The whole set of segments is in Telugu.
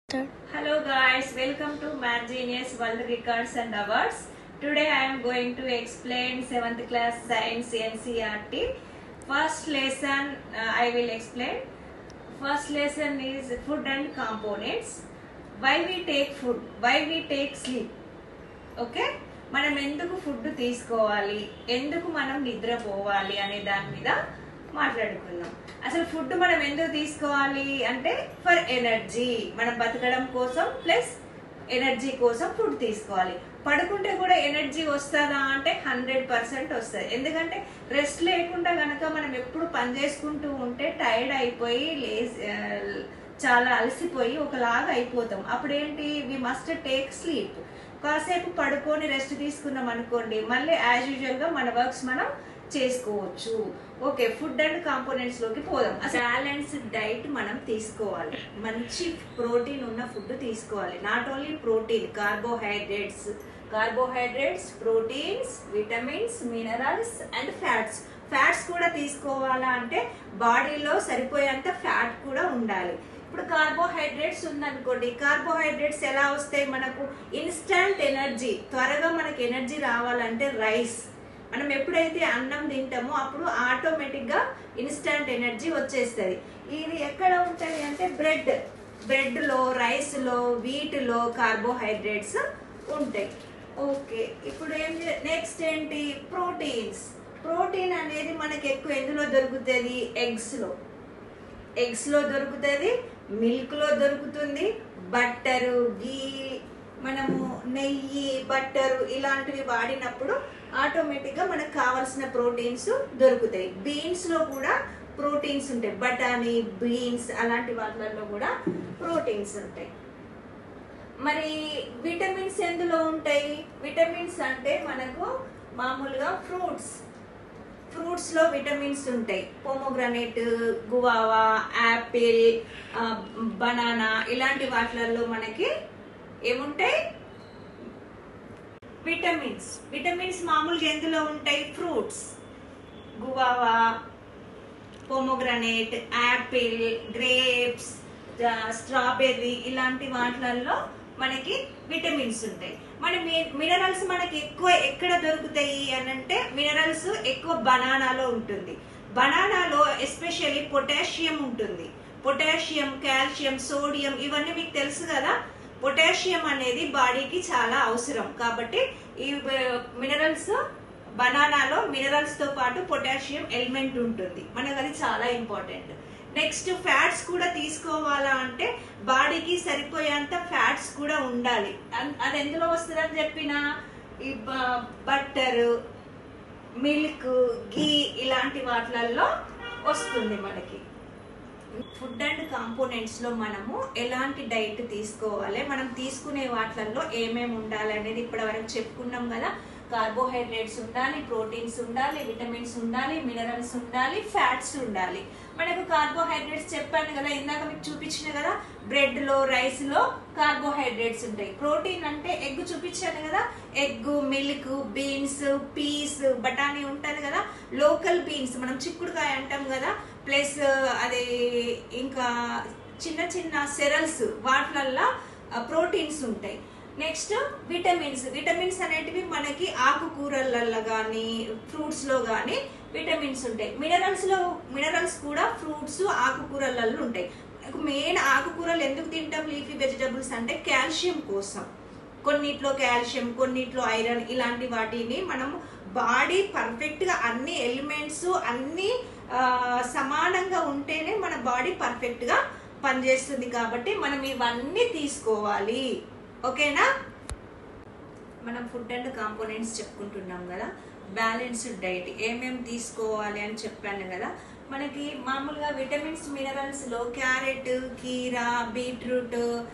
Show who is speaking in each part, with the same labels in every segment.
Speaker 1: Hello guys, welcome to Math Genius World Records and Awards. Today I am going to explain 7th class science NCRT. First lesson uh, I will explain. First lesson is food and components. Why we take food? Why we take sleep? Okay మనం ఎందుకు ఫుడ్ తీసుకోవాలి ఎందుకు మనం నిద్రపోవాలి అనే దాని మీద మాట్లాడుకుందాం అసలు ఫుడ్ మనం ఎందుకు తీసుకోవాలి అంటే ఫర్ ఎనర్జీ మనం బతకడం కోసం ప్లస్ ఎనర్జీ కోసం ఫుడ్ తీసుకోవాలి పడుకుంటే కూడా ఎనర్జీ వస్తుందా అంటే హండ్రెడ్ పర్సెంట్ వస్తుంది ఎందుకంటే రెస్ట్ లేకుండా కనుక మనం ఎప్పుడు పని చేసుకుంటూ ఉంటే టైర్డ్ అయిపోయి లేజ్ చాలా అలసిపోయి ఒకలాగా అయిపోతాం అప్పుడు ఏంటి వి మస్ట్ టేక్ స్లీప్ కాసేపు పడుకొని రెస్ట్ తీసుకున్నాం అనుకోండి మళ్ళీ యాజ్ యూజువల్ గా మన వర్క్స్ మనం చేసుకోవచ్చు ఓకే ఫుడ్ అండ్ కాంపోనెంట్స్ లోకి పోదాం అసలు బ్యాలెన్స్ డైట్ మనం తీసుకోవాలి మంచి ప్రోటీన్ ఉన్న ఫుడ్ తీసుకోవాలి not only protein carbohydrates carbohydrates proteins vitamins minerals and fats fats కూడా తీసుకోవాలా అంటే బాడీలో సరిపోయేంత ఫ్యాట్ కూడా ఉండాలి ఇప్పుడు కార్బోహైడ్రేట్స్ ఉందనుకోండి కార్బోహైడ్రేట్స్ ఎలా వస్తాయి మనకు ఇన్స్టంట్ ఎనర్జీ త్వరగా మనకి ఎనర్జీ రావాలంటే రైస్ మనం ఎప్పుడైతే అన్నం తింటామో అప్పుడు ఆటోమేటిక్గా ఇన్స్టంట్ ఎనర్జీ వచ్చేస్తుంది ఇది ఎక్కడ ఉంటుంది అంటే బ్రెడ్ బ్రెడ్లో రైస్లో వీటిలో కార్బోహైడ్రేట్స్ ఉంటాయి ఓకే ఇప్పుడు ఏం నెక్స్ట్ ఏంటి ప్రోటీన్స్ ప్రోటీన్ అనేది మనకి ఎక్కువ ఎందులో దొరుకుతుంది ఎగ్స్లో ఎగ్స్లో దొరుకుతుంది మిల్క్లో దొరుకుతుంది బట్టరు గీ మనము నెయ్యి బట్టరు ఇలాంటివి వాడినప్పుడు ఆటోమేటిక్గా మనకు కావాల్సిన ప్రోటీన్స్ దొరుకుతాయి బీన్స్లో కూడా ప్రోటీన్స్ ఉంటాయి బఠానీ బీన్స్ అలాంటి వాటిలలో కూడా ప్రోటీన్స్ ఉంటాయి మరి విటమిన్స్ ఎందులో ఉంటాయి విటమిన్స్ అంటే మనకు మామూలుగా ఫ్రూట్స్ ఫ్రూట్స్ లో విటమిన్స్ ఉంటాయి పోమోగ్రనేట్ గువావా యాపిల్ బనానా ఇలాంటి వాటిలలో మనకి ఏముంటాయి విటమిన్స్ విటమిన్స్ మామూలుగా ఎందులో ఉంటాయి fruits guava pomegranate apple grapes strawberry ఇలాంటి వాటిలలో మనకి విటమిన్స్ ఉంటాయి మన మినరల్స్ మనకి ఎక్కువ ఎక్కడ దొరుకుతాయి అని అంటే మినరల్స్ ఎక్కువ బనానాలో ఉంటుంది బనానాలో ఎస్పెషల్లీ పొటాషియం ఉంటుంది పొటాషియం కాల్షియం సోడియం ఇవన్నీ మీకు తెలుసు కదా పొటాషియం అనేది బాడీకి చాలా అవసరం కాబట్టి ఈ మినరల్స్ బనానాలో మినరల్స్ తో పాటు పొటాషియం ఎలిమెంట్ ఉంటుంది మనకు అది చాలా ఇంపార్టెంట్ నెక్స్ట్ ఫ్యాట్స్ కూడా తీసుకోవాలా అంటే బాడీకి సరిపోయేంత ఫ్యాట్స్ కూడా ఉండాలి అది ఎందులో వస్తుంది అని చెప్పిన ఈ బట్టర్ మిల్క్ గీ ఇలాంటి వాటిలలో వస్తుంది మనకి ఫుడ్ అండ్ కాంపోనెంట్స్ లో మనము ఎలాంటి డైట్ తీసుకోవాలి మనం తీసుకునే వాటిలలో ఏమేమి ఉండాలి అనేది ఇప్పటి వరకు చెప్పుకున్నాం కదా కార్బోహైడ్రేట్స్ ఉండాలి ప్రోటీన్స్ ఉండాలి విటమిన్స్ ఉండాలి మినరల్స్ ఉండాలి ఫ్యాట్స్ ఉండాలి మనకు కార్బోహైడ్రేట్స్ చెప్పాను కదా ఇందాక మీకు చూపించిన కదా బ్రెడ్ లో రైస్ లో కార్బోహైడ్రేట్స్ ఉంటాయి ప్రోటీన్ అంటే ఎగ్ చూపించాను కదా ఎగ్ మిల్క్ బీన్స్ పీస్ బఠానీ ఉంటుంది కదా లోకల్ బీన్స్ మనం చిక్కుడుకాయ అంటాం కదా ప్లస్ అది ఇంకా చిన్న చిన్న సెరల్స్ వాటిలల్లో ప్రోటీన్స్ ఉంటాయి నెక్స్ట్ విటమిన్స్ విటమిన్స్ అనేటివి మనకి ఆకుకూరలలో కానీ ఫ్రూట్స్లో కానీ విటమిన్స్ ఉంటాయి మినరల్స్లో మినరల్స్ కూడా ఫ్రూట్స్ ఆకుకూరలలో ఉంటాయి మెయిన్ ఆకుకూరలు ఎందుకు తింటాం లీఫీ వెజిటబుల్స్ అంటే కాల్షియం కోసం కొన్నిట్లో కాల్షియం కొన్నిట్లో ఐరన్ ఇలాంటి వాటిని మనం బాడీ పర్ఫెక్ట్గా అన్ని ఎలిమెంట్స్ అన్ని సమానంగా ఉంటేనే మన బాడీ పర్ఫెక్ట్గా పనిచేస్తుంది కాబట్టి మనం ఇవన్నీ తీసుకోవాలి ఓకేనా మనం ఫుడ్ అండ్ కాంపోనెంట్స్ చెప్పుకుంటున్నాం కదా బ్యాలెన్స్డ్ డైట్ ఏమేమి తీసుకోవాలి అని చెప్పాను కదా మనకి మామూలుగా విటమిన్స్ మినరల్స్లో క్యారెట్ కీరా బీట్రూట్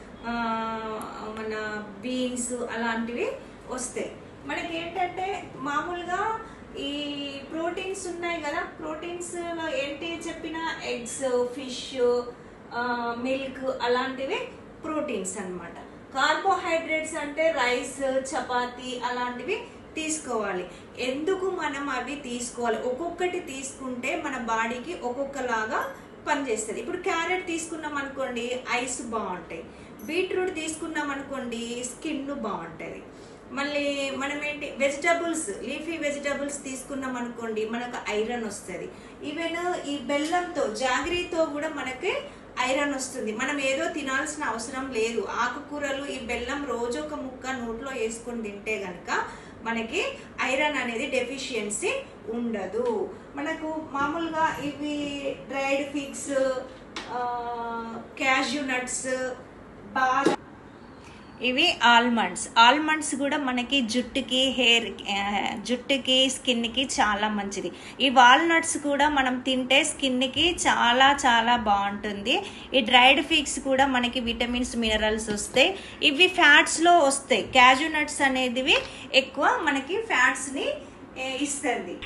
Speaker 1: మన బీన్స్ అలాంటివి వస్తాయి మనకి ఏంటంటే మామూలుగా ఈ ప్రోటీన్స్ ఉన్నాయి కదా ప్రోటీన్స్లో ఏంటి చెప్పిన ఎగ్స్ ఫిష్ మిల్క్ అలాంటివి ప్రోటీన్స్ అనమాట కార్బోహైడ్రేట్స్ అంటే రైస్ చపాతి అలాంటివి తీసుకోవాలి ఎందుకు మనం అవి తీసుకోవాలి ఒక్కొక్కటి తీసుకుంటే మన బాడీకి ఒక్కొక్కలాగా పనిచేస్తుంది ఇప్పుడు క్యారెట్ తీసుకున్నాం అనుకోండి ఐస్ బాగుంటాయి బీట్రూట్ తీసుకున్నాం అనుకోండి స్కిన్ బాగుంటుంది మళ్ళీ మనం ఏంటి వెజిటబుల్స్ లీఫీ వెజిటబుల్స్ తీసుకున్నాం అనుకోండి మనకు ఐరన్ వస్తుంది ఈవెన్ ఈ బెల్లంతో జాగ్రీతో కూడా మనకి ఐరన్ వస్తుంది మనం ఏదో తినాల్సిన అవసరం లేదు ఆకుకూరలు ఈ బెల్లం రోజు ఒక ముక్క నోట్లో వేసుకొని తింటే గనక మనకి ఐరన్ అనేది డెఫిషియన్సీ ఉండదు మనకు మామూలుగా ఇవి డ్రైడ్ ఫిగ్స్ క్యాష్యూ నట్స్ బాగా ఇవి ఆల్మండ్స్ ఆల్మండ్స్ కూడా మనకి జుట్టుకి హెయిర్ జుట్టుకి స్కిన్కి చాలా మంచిది ఈ వాల్నట్స్ కూడా మనం తింటే స్కిన్కి చాలా చాలా బాగుంటుంది ఈ డ్రైడ్ ఫిగ్స్ కూడా మనకి విటమిన్స్ మినరల్స్ వస్తాయి ఇవి ఫ్యాట్స్లో వస్తాయి క్యాజు నట్స్ అనేటివి ఎక్కువ మనకి ఫ్యాట్స్ని ఇస్తుంది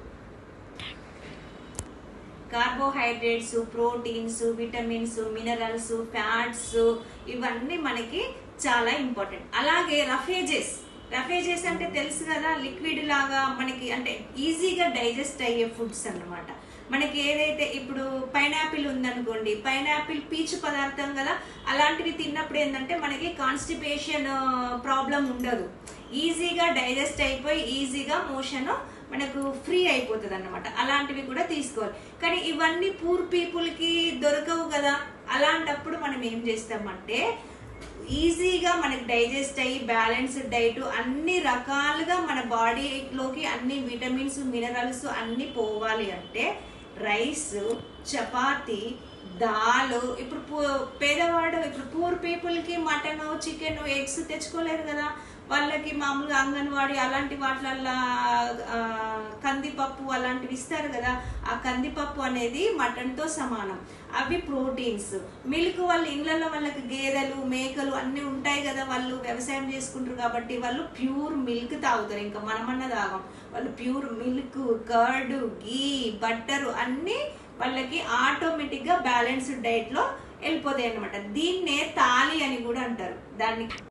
Speaker 1: carbohydrates proteins vitamins minerals fats ఇవన్నీ మనకి చాలా ఇంపార్టెంట్ అలాగే రఫేజెస్ రఫేజెస్ అంటే తెలుసు కదా లిక్విడ్ లాగా మనకి అంటే ఈజీగా డైజెస్ట్ అయ్యే ఫుడ్స్ అన్నమాట మనకి ఏదైతే ఇప్పుడు పైనాపిల్ ఉందనుకోండి పైనాపిల్ పీచు పదార్థం కదా అలాంటివి తిన్నప్పుడు ఏంటంటే మనకి కాన్స్టిపేషన్ ప్రాబ్లం ఉండదు ఈజీగా డైజెస్ట్ అయిపోయి ఈజీగా మోషన్ మనకు ఫ్రీ అయిపోతుంది అన్నమాట అలాంటివి కూడా తీసుకోవాలి కానీ ఇవన్నీ పూర్ పీపుల్కి దొరకవు కదా అలాంటప్పుడు మనం ఏం చేస్తామంటే ఈజీగా మనకి డైజెస్ట్ అయ్యి బ్యాలెన్స్డ్ డైట్ అన్ని రకాలుగా మన బాడీలోకి అన్ని విటమిన్స్ మినరల్స్ అన్ని పోవాలి అంటే రైస్ చపాతి దాల్ ఇప్పుడు పూ- పేదవాడు ఇప్పుడు పూర్ పీపుల్కి మటన్ చికెన్ ఎగ్స్ తెచ్చుకోలేరు కదా వాళ్ళకి మామూలుగా అంగన్వాడి అలాంటి వాటిలల్లో ఆ, కందిపప్పు అలాంటివి ఇస్తారు కదా ఆ కందిపప్పు అనేది మటన్తో సమానం అవి ప్రోటీన్స్ మిల్క్ వాళ్ళ ఇళ్ళల్లో వాళ్ళకి గేదెలు మేకలు అన్నీ ఉంటాయి కదా వాళ్ళు వ్యవసాయం చేసుకుంటారు కాబట్టి వాళ్ళు ప్యూర్ మిల్క్ తాగుతారు ఇంకా మనమన్న తాగం వాళ్ళు pure milk curd ghee butter అన్నీ వాళ్ళకి ఆటోమేటిక్ గా బ్యాలెన్స్డ్ డైట్ లో వెళ్ళిపోతాయి అనమాట దీన్నే తాలి అని కూడా అంటారు దాన్ని